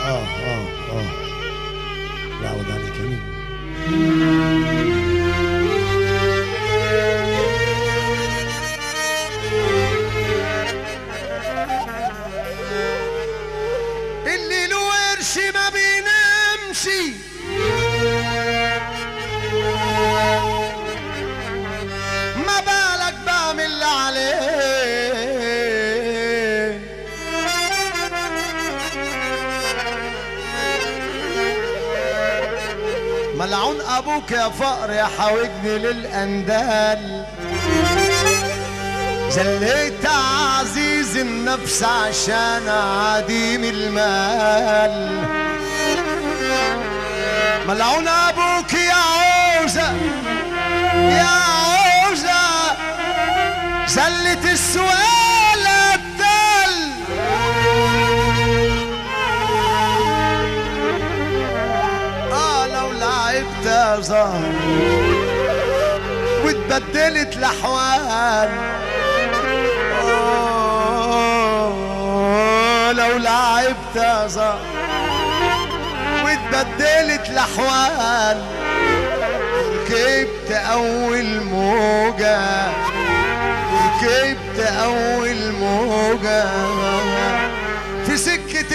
اه اه اه لا عود عليك يا مين اللي له قرش ما بينامش ما بالك بعمل اللي عليه ملعون ابوك يا فقر يا حاوجني للاندال زليت عزيز النفس عشان عديم المال ملعون ابوك يا عوزة يا عوزة زلت السؤال الدل اه لو لعبت يا زهر واتبدلت الاحوال آه، لو لعبت يا زهر واتبدلت الاحوال ركبت اول موجة ركبت اول موجة في سكة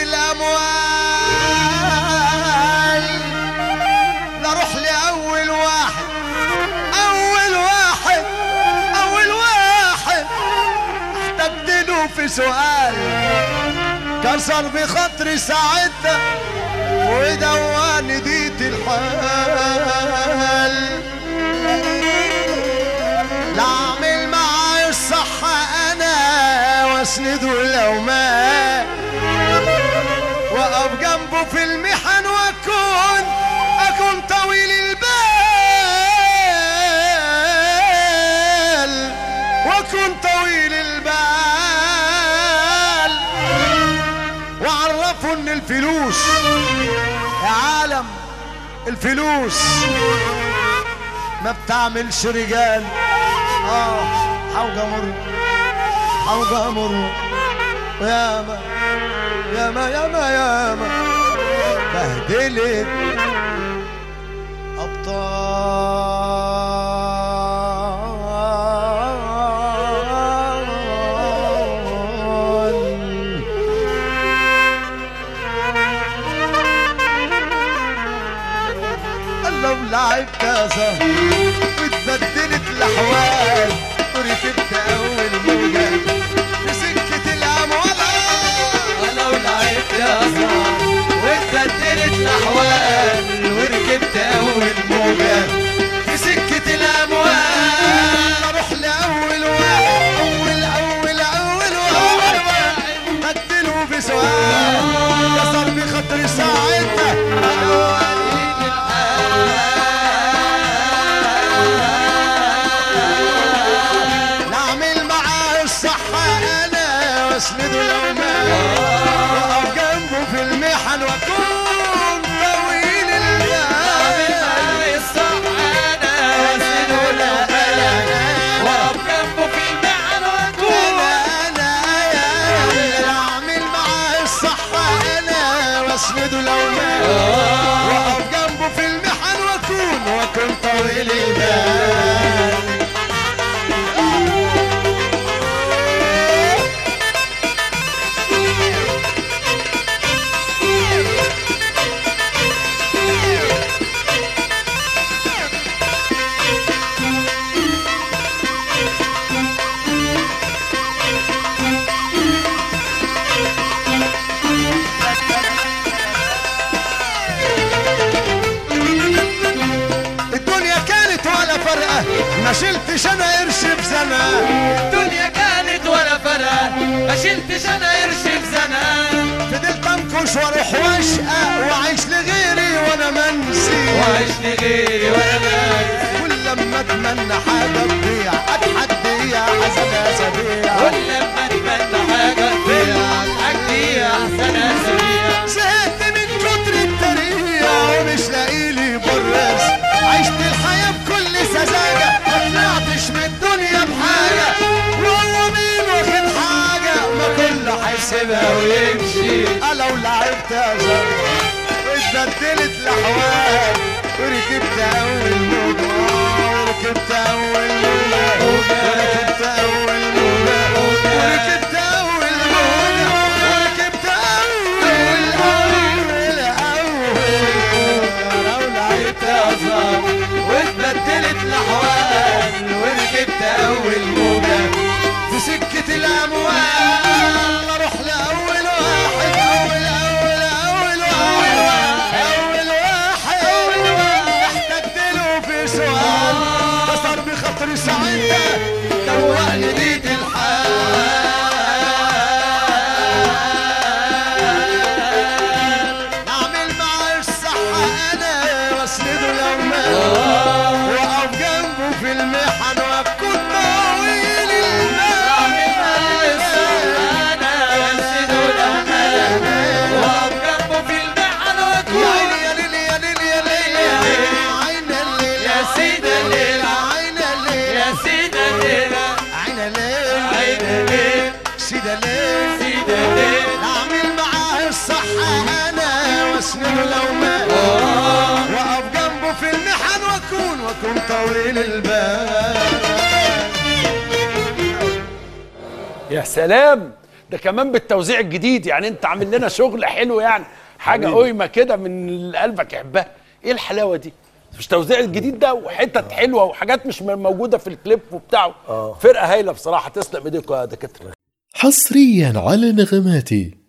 الاموال لا روح لاول واحد اول واحد اول واحد احتجت له في سؤال كسر بخاطري ساعتها ودواني ديت الحال لا اعمل معايا الصح انا واسنده لو ما واقف جنبه في المحن واكون اكون طويل البال واكون طويل البال وعرفوا ان الفلوس يا عالم الفلوس ما بتعملش رجال اه حوجة مر حوجة مر وياما ياما ياما ياما بهدلت أبطال لو لعبت يا زهر واتبدلت الاحوال وركبت اول موجه في سكه الاموال ولو لعبت يا صاح واتبدلت الاحوال وركبت اول موجه في سكه الاموال اروح لاول واحد اول اول اول واحد بدله بسؤال كسر بخاطري ساعتها نعمل معاه الصح انا واسنده لو ما واقف جنبه في المحن واكون طويل البال الصح انا واسنده لو واقف جنبه في المحن واكون انا انا اعمل معاه الصح انا واسنده لو ما واقف جنبه في المحن واكون واكون طويل البال الدنيا كانت ولا فرقة ما شلتش انا قرش بسنة الدنيا كانت ولا فرقة ما شلتش انا قرش في زمان فضلت انكش واروح واشقى واعيش لغيري وانا منسي وعيش لغيري وانا غيري كل لما اتمنى حاجة تضيع اضحك بيها حسن اسابيع كل لما اتمنى حاجة تضيع اجدي احسن اسابيع زهقت من كتر التريقة ومش لاقي لي برس عشت الحياة بكل سذاجة ما طلعتش من الدنيا بحاجة وهو مين واخد حاجة ما كله هيسيبها سيبها ويمشي لو لعبت لعبت ازهر واتبدلت الاحوال وركبت اول موجة وركبت اول موجة وركبت اول موجة وركبت اول موجة وركبت اول اول اول اول لعبت ازهر واتبدلت الاحوال وركبت اول موجه في سكة الأموال أروح لأول واحد أول أول أول واحد أول واحد أول واحد احتجت له في سؤال كسر بخاطري ساعتها دوقني بيت الحال أعمل معاه الصحة أنا وأسنده لو مات وأقف جنبه في المحن وأكون طويل يا عيني يا ليل يا ليل يا ليل عين الليل يا سيد الليل. عين الليل عين الليل سيد الليل اعمل معاه الصحة انا واسنده لو مات واقف جنبه في المحن واكون واكون طويل البال يا سلام ده كمان بالتوزيع الجديد يعني انت عامل لنا شغل حلو يعني حاجه قيمه كده من اللي قلبك يحبها ايه الحلاوه دي مش توزيع الجديد ده وحتت حلوه وحاجات مش موجوده في الكليب وبتاعه فرقه هايله بصراحه تسلم ايديكم يا دكاتره حصريا على نغماتي